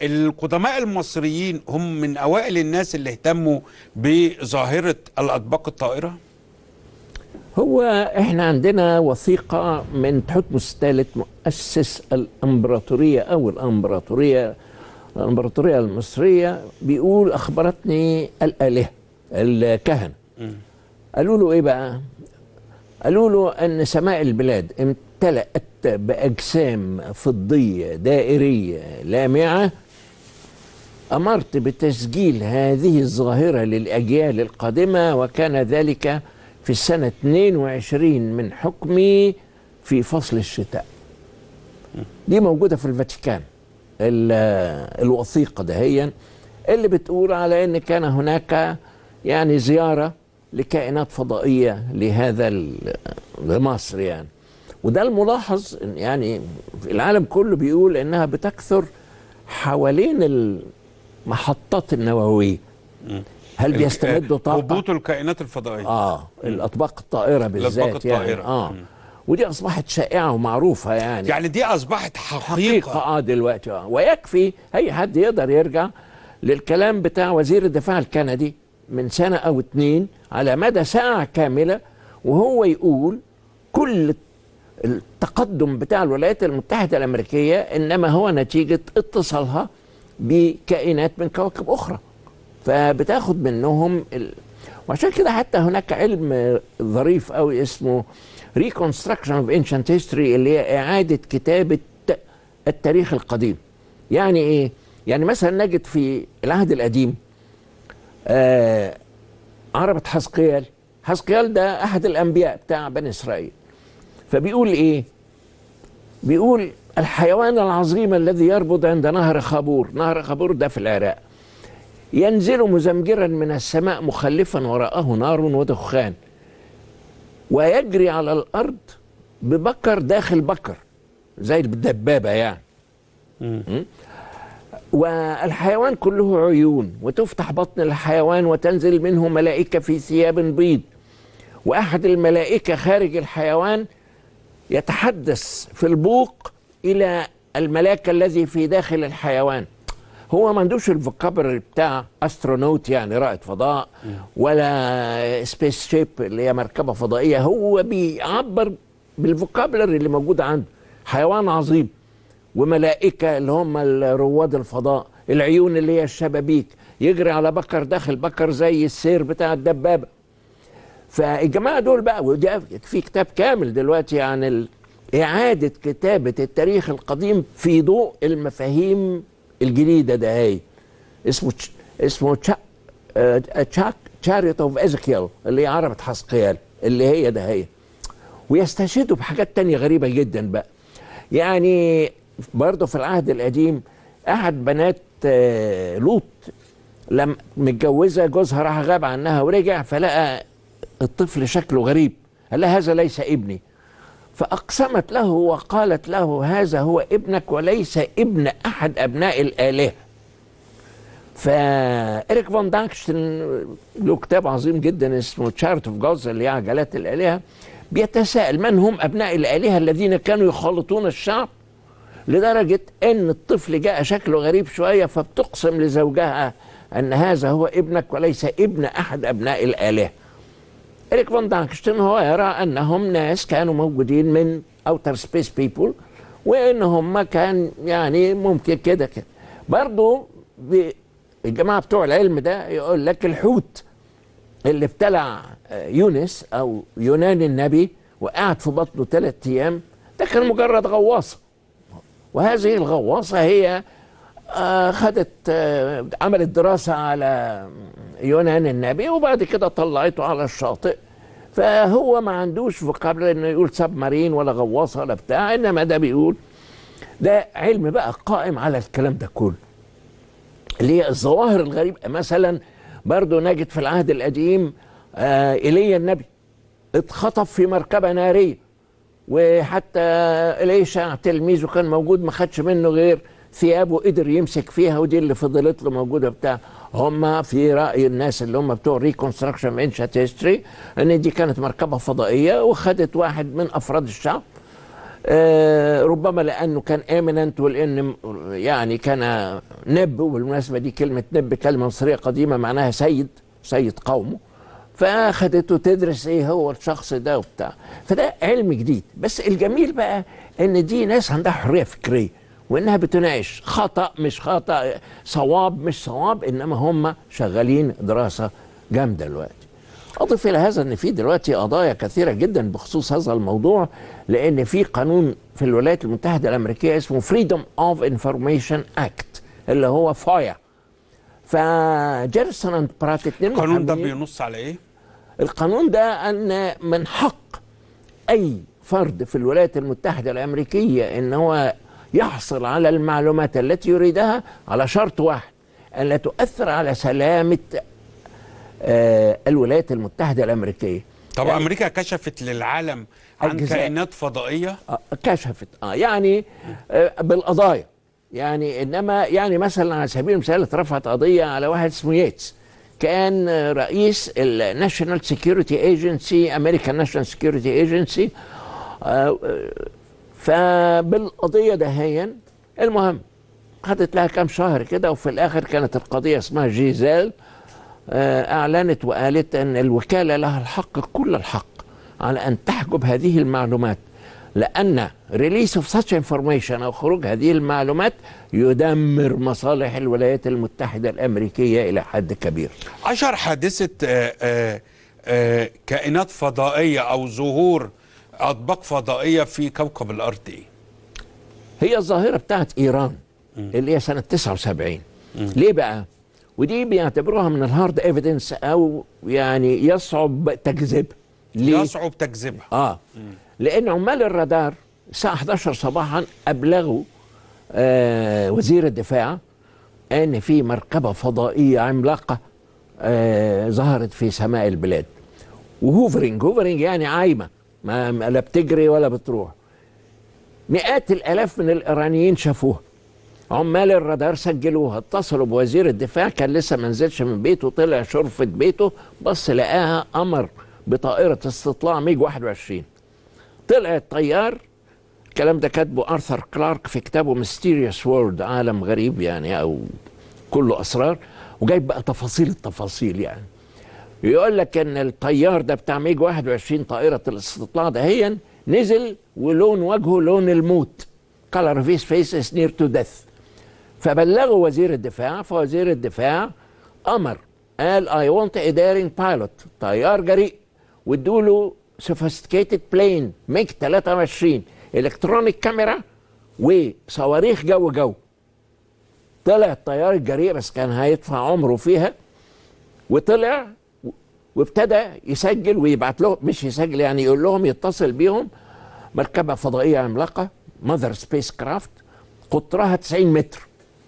القدماء المصريين هم من اوائل الناس اللي اهتموا بظاهره الاطباق الطائره هو احنا عندنا وثيقة من تحتمس الثالث مؤسس الامبراطورية او الامبراطورية الامبراطورية المصرية بيقول اخبرتني الالهة الكهنة قالوا له ايه بقى قالوا له ان سماء البلاد امتلأت باجسام فضية دائرية لامعة امرت بتسجيل هذه الظاهرة للاجيال القادمة وكان ذلك في السنة 22 من حكمي في فصل الشتاء دي موجودة في الفاتيكان ال- الوثيقة دهيا اللي بتقول على ان كان هناك يعني زيارة لكائنات فضائية لهذا ال- لمصر يعني وده الملاحظ إن يعني في العالم كله بيقول انها بتكثر حوالين المحطات النووية هل بيستمدوا طاقة؟ هبوط الكائنات الفضائيه اه الاطباق الطائره بالذات الأطباق الطائرة. يعني اه مم. ودي اصبحت شائعه ومعروفه يعني, يعني دي اصبحت حقيقه, حقيقه اه دلوقتي اه ويكفي اي حد يقدر يرجع للكلام بتاع وزير الدفاع الكندي من سنه او اتنين على مدى ساعه كامله وهو يقول كل التقدم بتاع الولايات المتحده الامريكيه انما هو نتيجه اتصالها بكائنات من كواكب اخرى فبتاخد منهم ال... وعشان كده حتى هناك علم ظريف قوي اسمه Reconstruction of Ancient History اللي هي إعادة كتابة التاريخ القديم يعني إيه؟ يعني مثلا نجد في العهد القديم آه عربة حزقيال حزقيال ده أحد الأنبياء بتاع بني إسرائيل فبيقول إيه؟ بيقول الحيوان العظيم الذي يربض عند نهر خابور نهر خابور ده في العراق ينزل مزمجرا من السماء مخلفا وراءه نار ودخان ويجري على الارض ببكر داخل بكر زي الدبابه يعني م? والحيوان كله عيون وتفتح بطن الحيوان وتنزل منه ملائكه في ثياب بيض واحد الملائكه خارج الحيوان يتحدث في البوق الى الملاك الذي في داخل الحيوان هو ما عندوش الفوكابري بتاع استرونوت يعني رائد فضاء ولا سبيس شيب اللي هي مركبه فضائيه هو بيعبر بالفوكابلري اللي موجود عنده حيوان عظيم وملائكه اللي هم رواد الفضاء العيون اللي هي الشبابيك يجري على بكر داخل بكر زي السير بتاع الدبابه فالجماعه دول بقى ودي في كتاب كامل دلوقتي عن ال- اعاده كتابه التاريخ القديم في ضوء المفاهيم الجديده ده هي اسمه تش- اسمه تشا آه، تشاك تشاريت اوف ازكيل اللي هي عربة حسقيال اللي هي ده هي ويستشهدوا بحاجات تانية غريبة جدا بقى يعني برضه في العهد القديم أحد بنات آه، لوط لم متجوزة جوزها راح غاب عنها ورجع فلقى الطفل شكله غريب قال لها هذا ليس ابني فأقسمت له وقالت له هذا هو ابنك وليس ابن أحد أبناء الآلهة فإريك فون داكشتن له كتاب عظيم جدا اسمه تشارت اوف جوز اللي هي عجلات الآلهة بيتساءل من هم أبناء الآلهة الذين كانوا يخالطون الشعب لدرجة أن الطفل جاء شكله غريب شوية فبتقسم لزوجها أن هذا هو ابنك وليس ابن أحد أبناء الآلهة إريك فون دانكشتن هو يرى أنهم ناس كانوا موجودين من أوتر سبيس بيبول وإن هم كان يعني ممكن كده كده برضو ب- الجماعة بتوع العلم ده يقول لك الحوت اللي ابتلع آه، يونس أو يونان النبي وقعد في بطنه ثلاثة أيام ده كان مجرد غواصة وهذه الغواصة هي آه، خدت آه، عملت دراسة على يونان النبي وبعد كده طلعته على الشاطئ فهو ما عندوش فوكابلر انه يقول سب مارين ولا غواصة ولا بتاع انما ده بيقول ده علم بقى قائم على الكلام ده كله اللي هي الظواهر الغريبة مثلا برضو نجد في العهد القديم آه ايليا النبي اتخطف في مركبة نارية وحتى إليشع تلميذه كان موجود ما خدش منه غير ثيابه قدر يمسك فيها ودي اللي فضلت له موجوده بتاع هم في راي الناس اللي هم بتوع ريكونستراكشن انشات هيستوري ان دي كانت مركبه فضائيه وخدت واحد من افراد الشعب آه، ربما لانه كان اميننت ولان م- يعني كان نب وبالمناسبه دي كلمه نب كلمه مصريه قديمه معناها سيد سيد قومه فاخدته تدرس ايه هو الشخص ده وبتاع فده علم جديد بس الجميل بقى ان دي ناس عندها حريه فكريه وانها بتناقش خطا مش خطا صواب مش صواب انما هم شغالين دراسه جامده دلوقتي اضف الى هذا ان في دلوقتي قضايا كثيره جدا بخصوص هذا الموضوع لان في قانون في الولايات المتحده الامريكيه اسمه فريدوم اوف انفورميشن اكت اللي هو فايا فجيرسون اند برات اتنين القانون ده محامين- بينص على ايه؟ القانون ده ان من حق اي فرد في الولايات المتحده الامريكيه ان هو يحصل على المعلومات التي يريدها على شرط واحد ان لا تؤثر على سلامه آه، الولايات المتحده الامريكيه طب يعني- امريكا كشفت للعالم عن الجزائر. كائنات فضائيه آه، كشفت اه يعني آه بالقضايا يعني انما يعني مثلا على سبيل المثال اترفعت قضيه على واحد اسمه ييتس كان آه، رئيس الناشونال سيكيورتي ايجنسي امريكان ناشونال سيكيورتي ايجنسي فبالقضيه دهيا المهم خدت لها كام شهر كده وفي الاخر كانت القضيه اسمها جيزال آه، اعلنت وقالت ان الوكاله لها الحق كل الحق على ان تحجب هذه المعلومات لان ريليس اوف such انفورميشن او خروج هذه المعلومات يدمر مصالح الولايات المتحده الامريكيه الى حد كبير. اشهر حادثه آه، آه، آه، كائنات فضائيه او ظهور اطباق فضائيه في كوكب الارض ايه؟ هي الظاهره بتاعت ايران اللي هي سنه 79 ليه بقى؟ ودي بيعتبروها من الهارد ايفيدنس او يعني يصعب تكذيبها. ليه؟ يصعب تكذيبها اه لان عمال الرادار الساعه 11 صباحا ابلغوا آه وزير الدفاع ان في مركبه فضائيه عملاقه آه ظهرت في سماء البلاد وهوفرنج هوفرنج يعني عايمه ما ما- لا بتجري ولا بتروح مئات الالاف من الايرانيين شافوها عمال الرادار سجلوها اتصلوا بوزير الدفاع كان لسه ما نزلش من بيته طلع شرفة بيته بص لقاها امر بطائرة استطلاع ميج 21 طلع الطيار الكلام ده كاتبه ارثر كلارك في كتابه ميستيريوس وورد عالم غريب يعني او كله اسرار وجايب بقى تفاصيل التفاصيل يعني يقول لك ان الطيار ده بتاع ميج 21 طائره الاستطلاع دهيا نزل ولون وجهه لون الموت color of his face is near to death فبلغوا وزير الدفاع فوزير الدفاع امر قال I want a daring pilot طيار جريء وادوا له sophisticated plane ميج 23 الكترونيك كاميرا وصواريخ جو جو طلع الطيار الجريء بس كان هيدفع عمره فيها وطلع و- وابتدى يسجل ويبعت لهم مش يسجل يعني يقول لهم يتصل بيهم مركبة فضائية عملاقة ماذر سبيس كرافت قطرها 90 متر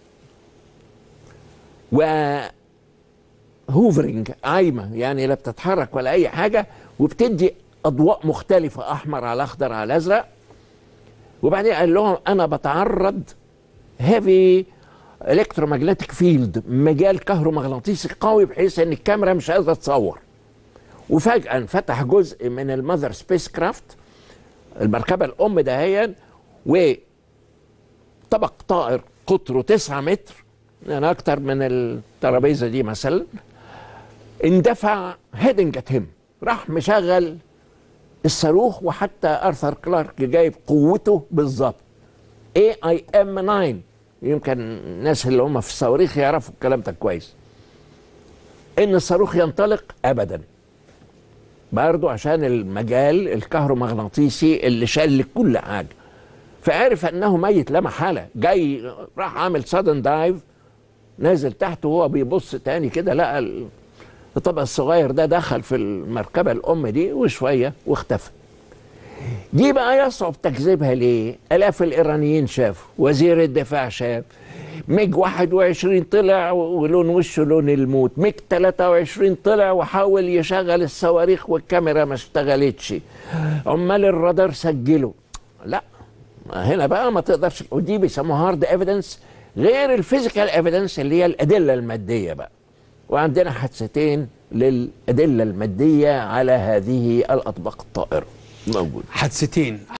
و هوفرنج عايمة يعني لا بتتحرك ولا أي حاجة وبتدي أضواء مختلفة أحمر على أخضر على أزرق وبعدين قال لهم أنا بتعرض هيفي الكترومagnetic فيلد مجال كهرومغناطيسي قوي بحيث ان الكاميرا مش قادره تصور وفجاه انفتح جزء من المذر سبيس كرافت المركبه الام دهيا وطبق طائر قطره 9 متر يعني اكتر من الترابيزه دي مثلا اندفع هيدنج ات هيم راح مشغل الصاروخ وحتى ارثر كلارك جايب قوته بالظبط اي اي ام 9 يمكن الناس اللي هم في الصواريخ يعرفوا الكلام ده كويس ان الصاروخ ينطلق ابدا برضو عشان المجال الكهرومغناطيسي اللي شال كل حاجه فعرف انه ميت لا محاله جاي راح عامل سادن دايف نازل تحت وهو بيبص تاني كده لقى ال- الطبق الصغير ده دخل في المركبه الام دي وشويه واختفى دي بقى يصعب تكذيبها ليه؟ آلاف الإيرانيين شافوا وزير الدفاع شاف ميج 21 طلع ولون وشه لون الموت ميج 23 طلع وحاول يشغل الصواريخ والكاميرا ما اشتغلتش عمال الرادار سجلوا لا هنا بقى ما تقدرش ودي بيسموها هارد ايفيدنس غير الفيزيكال ايفيدنس اللي هي الادله الماديه بقى وعندنا حادثتين للادله الماديه على هذه الاطباق الطائره موجود حادثتين